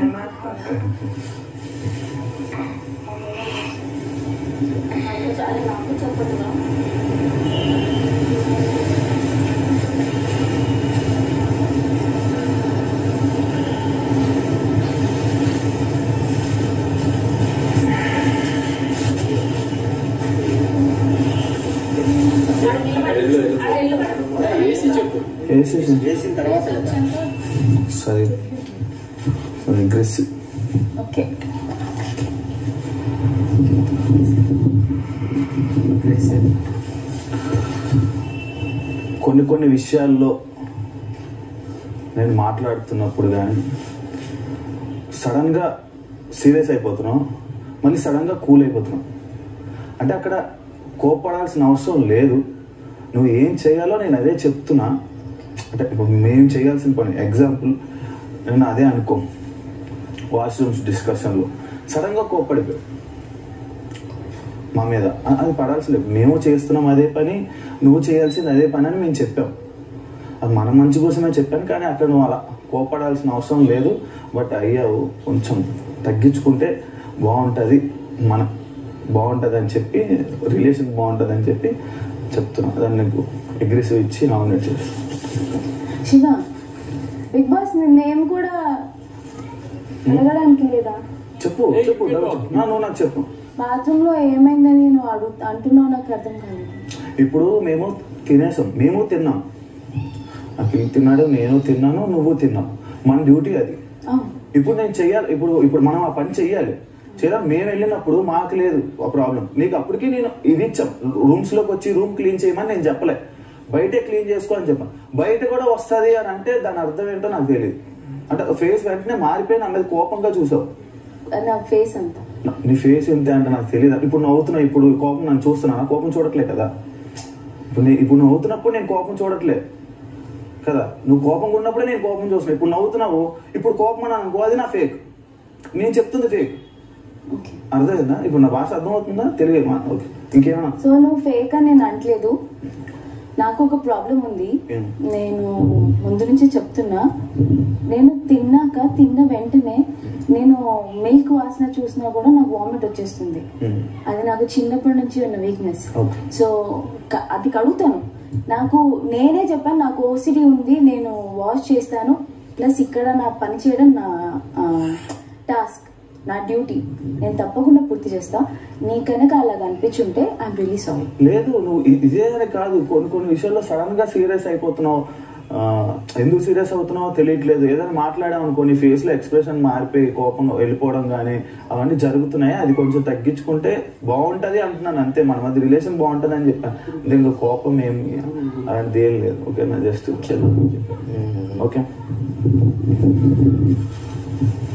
అది నాకు చెప్పదుగా వేసి చెప్పు వేసేసి వేసిన తర్వాత సరే సరే అగ్రెసివ్ ఓకే కొన్ని కొన్ని విషయాల్లో నేను మాట్లాడుతున్నప్పుడు కానీ సడన్గా సీరియస్ అయిపోతున్నాం మళ్ళీ సడన్గా కూల్ అయిపోతున్నాం అంటే అక్కడ కోపడాల్సిన అవసరం లేదు నువ్వు ఏం చేయాలో నేను అదే చెప్తున్నా అంటే ఇప్పుడు మేము చేయాల్సిన పని ఎగ్జాంపుల్ నేను అదే అనుకో వాష్రూమ్స్ డిస్కషన్లో సడన్గా కోప్పడిపోయావు మా మీద అ- అది పడాల్సి లేదు మేము చేస్తున్నాం అదే పని నువ్వు చేయాల్సింది అదే పని అని మేము చెప్పాం అది మన మంచి కోసమే చెప్పాను కానీ అక్కడ నువ్వు అలా కోపడాల్సిన అవసరం లేదు బట్ అయ్యావు కొంచెం తగ్గించుకుంటే బాగుంటుంది మన బాగుంటుంది అని చెప్పి రిలేషన్ బాగుంటుంది అని చెప్పి చెప్తున్నా దాన్ని నీకు అగ్రెసివ్ ఇచ్చి నామినేట్ చేసి శివ బిగ్ బాస్ నేమ్ కూడా అడగడానికి లేదా చెప్పు చెప్పు నా నువ్వు నాకు చెప్పు బాత్రూమ్ లో ఏమైందని నువ్వు అడుగు అంటున్నావు నాకు అర్థం కాలేదు ఇప్పుడు మేము తినేసాం మేము తిన్నాం అఖిల్ తిన్నాడు నేను తిన్నాను నువ్వు తిన్నావు మన డ్యూటీ అది ఆ, ఇప్పుడు నేను చెయ్యాలి ఇప్పుడు ఇప్పుడు మనం ఆ పని చెయ్యాలి చేయాలి మేము వెళ్ళినప్పుడు మాకు లేదు ఆ ప్రాబ్లం నీకు అప్పటికి నేను ఇది ఇచ్చాం రూమ్స్ లోకి వచ్చి రూమ్ క్లీన్ చేయమని నేను చెప్పలే బయటే క్లీన్ చేసుకో అని చెప్పాను బయట కూడా వస్తుంది అని అంటే దాని అర్థం ఏంటో నాకు తెలియదు అంటే ఫేస్ వెంటనే మారిపోయి నా మీద కోపంగా చూసావు నా ఫేస్ అంతా నా- నీ ఫేస్ ఎంత అంటే నాకు తెలియదు ఇప్పుడు నవ్వుతున్నా ఇప్పుడు కోపం నన్ను చూస్తున్నా కోపం చూడట్లే కదా ఇప్పుడు నీ- ఇప్పుడు నవ్వుతున్నప్పుడు నేను కోపం చూడట్లే కదా నువ్వు కోపంగా ఉన్నప్పుడే నేను కోపం చూస్తున్నా ఇప్పుడు నవ్వుతున్నావు ఇప్పుడు కోపం అని అనుకో అది నా ఫేక్ నేను చెప్తుంది ఫేక్ ఓకే అర్థమైందా ఇప్పుడు నా భాష అర్థమవుతుందా తెలియదు ఓకే ఇంకేమన్నా సో నువ్వు ఫేక్ అని నేను అంటలేదు నాకు ఒక ప్రాబ్లం ఉంది ఏం? నేను ముందు నుంచి చెప్తున్నా నేను తిన్నాక తిన్న వెంటనే నేను మిల్క్ వాసన చూసినా కూడా నాకు వామిట్ వచ్చేస్తుంది ఉమ్. అది నాకు చిన్నప్పటి నుంచి ఉన్న వీక్నెస్ ఓకే సో క- అది కడుగుతాను నాకు నేనే చెప్పాను నాకు ఓసిడి ఉంది నేను వాష్ చేస్తాను ప్లస్ ఇక్కడ నా పని చేయడం నా టాస్క్ నా డ్యూటీ నేను తప్పకుండా పూర్తి చేస్తా నీ కనుక అలాగ అనిపించుంటే ఐఎమ్ రియలీ సారీ లేదు నువ్వు ఇ- ఇదే అని కాదు కొన్ని కొన్ని విషయాల్లో సడన్ గా సీరియస్ అయిపోతున్నావు ఆ, ఎందుకు సీరియస్ అవుతున్నావో తెలియట్లేదు ఏదైనా మాట్లాడాం అనుకో నీ ఫేస్ లో ఎక్స్ప్రెషన్ మారిపోయి కోపం వెళ్ళిపోవడం కానీ అవన్నీ జరుగుతున్నాయి అది కొంచెం తగ్గించుకుంటే బాగుంటది అంటున్నాను అంతే మన మధ్య రిలేషన్ బాగుంటది అని చెప్పాను దీంట్లో కోపం ఏమి అలాంటిది ఏం లేదు ఓకేనా జస్ట్ ఓకే